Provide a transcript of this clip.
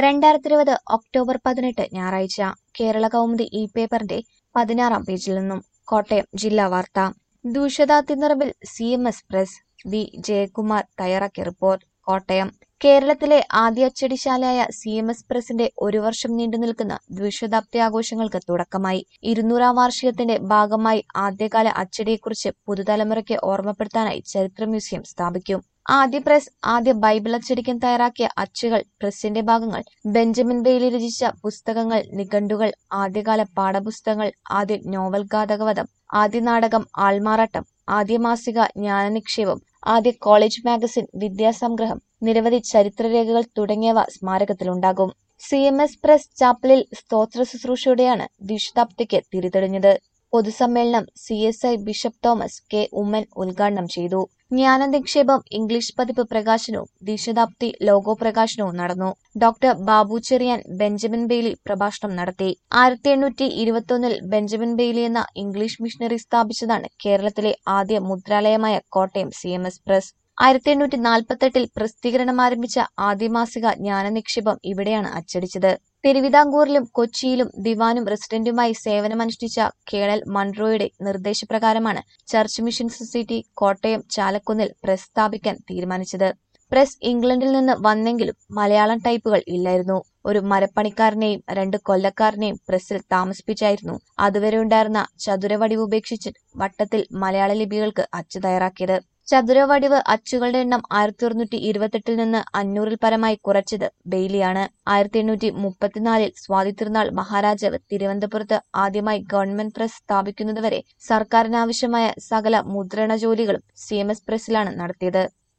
രണ്ടായിരത്തി ഇരുപത് ഒക്ടോബർ പതിനെട്ട് ഞായറാഴ്ച കേരള കൗമുദി ഇ പേപ്പറിന്റെ പതിനാറാം പേജിൽ നിന്നും കോട്ടയം ജില്ലാ വാർത്ത ദൂഷതാത്തി നിറവിൽ C M S press V Jayakumar തയ്യാറാക്കിയ റിപ്പോർട്ട് കോട്ടയം കേരളത്തിലെ ആദ്യ അച്ചടിശാലയായ സി എം എസ് പ്രസിന്റെ ഒരു വർഷം നീണ്ടു നിൽക്കുന്ന ദ്വിശതാബ്ദി ആഘോഷങ്ങൾക്ക് തുടക്കമായി ഇരുന്നൂറാം വാർഷികത്തിന്റെ ഭാഗമായി ആദ്യകാല അച്ചടിയെക്കുറിച്ച് പുതുതലമുറയ്ക്ക് ഓർമ്മപ്പെടുത്താനായി ചരിത്ര മ്യൂസിയം സ്ഥാപിക്കും ആദ്യ പ്രസ് ആദ്യ ബൈബിൾ അച്ചടിക്കാൻ തയ്യാറാക്കിയ അച്ചുകൾ പ്രസിന്റെ ഭാഗങ്ങൾ ബെഞ്ചമിൻ ബെയ്ലി രചിച്ച പുസ്തകങ്ങൾ നിഘണ്ടുകൾ ആദ്യകാല പാഠപുസ്തകങ്ങൾ ആദ്യ നോവൽ ഘാതകവധം ആദ്യ നാടകം ആൾമാറാട്ടം ആദ്യ മാസിക ജ്ഞാനനിക്ഷേപം ആദ്യ കോളേജ് മാഗസിൻ വിദ്യാസംഗ്രഹം നിരവധി ചരിത്രരേഖകൾ തുടങ്ങിയവ സ്മാരകത്തിലുണ്ടാകും സി എം എസ് പ്രസ് ചാപ്പലിൽ സ്തോത്ര ശുശ്രൂഷയോടെയാണ് ദ്വിശതാബ്ദിക്ക് തിരിതെളിഞ്ഞത് പൊതുസമ്മേളനം C S I bishop Thomas K Oommen ഉദ്ഘാടനം ചെയ്തു ജ്ഞാനനിക്ഷേപം ഇംഗ്ലീഷ് പതിപ്പ് പ്രകാശനവും ദ്വിശതാബ്ദി ലോഗോ പ്രകാശനവും നടന്നു doctor Babu Cherian Benjamin Bailey പ്രഭാഷണം നടത്തി ആയിരത്തി എണ്ണൂറ്റി ഇരുപത്തൊന്നിൽ ബെഞ്ചമിൻ ബെയ്ലി എന്ന ഇംഗ്ലീഷ് മിഷണറി സ്ഥാപിച്ചതാണ് കേരളത്തിലെ ആദ്യ മുദ്രാലയമായ Kottayam C M S press ആയിരത്തി എണ്ണൂറ്റി നാൽപ്പത്തെട്ടിൽ പ്രസിദ്ധീകരണം ആരംഭിച്ച ആദ്യ മാസിക ജ്ഞാനനിക്ഷേപം ഇവിടെയാണ് അച്ചടിച്ചത് തിരുവിതാംകൂറിലും കൊച്ചിയിലും ദിവാനും റെസിഡന്റുമായി സേവനമനുഷ്ഠിച്ച കേണൽ മൺട്രോയുടെ നിർദ്ദേശപ്രകാരമാണ് ചർച്ച് മിഷൻ സൊസൈറ്റി കോട്ടയം ചാലക്കുന്നിൽ പ്രസ് സ്ഥാപിക്കാൻ തീരുമാനിച്ചത് പ്രസ് ഇംഗ്ലണ്ടിൽ നിന്ന് വന്നെങ്കിലും മലയാളം ടൈപ്പുകൾ ഇല്ലായിരുന്നു ഒരു മരപ്പണിക്കാരനെയും രണ്ട് കൊല്ലക്കാരനെയും പ്രസ്സിൽ താമസിപ്പിച്ചായിരുന്നു അതുവരെ ഉണ്ടായിരുന്ന ചതുരവടിവ് ഉപേക്ഷിച്ച് വട്ടത്തിൽ മലയാള ലിപികൾക്ക് അച്ചു തയ്യാറാക്കിയത് ചതുരവടിവ് അച്ചുകളുടെ എണ്ണം ആയിരത്തി ഒരുന്നൂറ്റി ഇരുപത്തെട്ടിൽ നിന്ന് അഞ്ഞൂറിൽ പരമായി കുറച്ചത് ബെയ്ലിയാണ് ആയിരത്തി എണ്ണൂറ്റി മുപ്പത്തിനാലിൽ സ്വാതി തിരുനാൾ മഹാരാജാവ് തിരുവനന്തപുരത്ത് ആദ്യമായി ഗവൺമെന്റ് പ്രസ് സ്ഥാപിക്കുന്നതുവരെ സർക്കാരിനാവശ്യമായ സകല മുദ്രണ ജോലികളും സി എം എസ് പ്രസിലാണ് നടത്തിയത്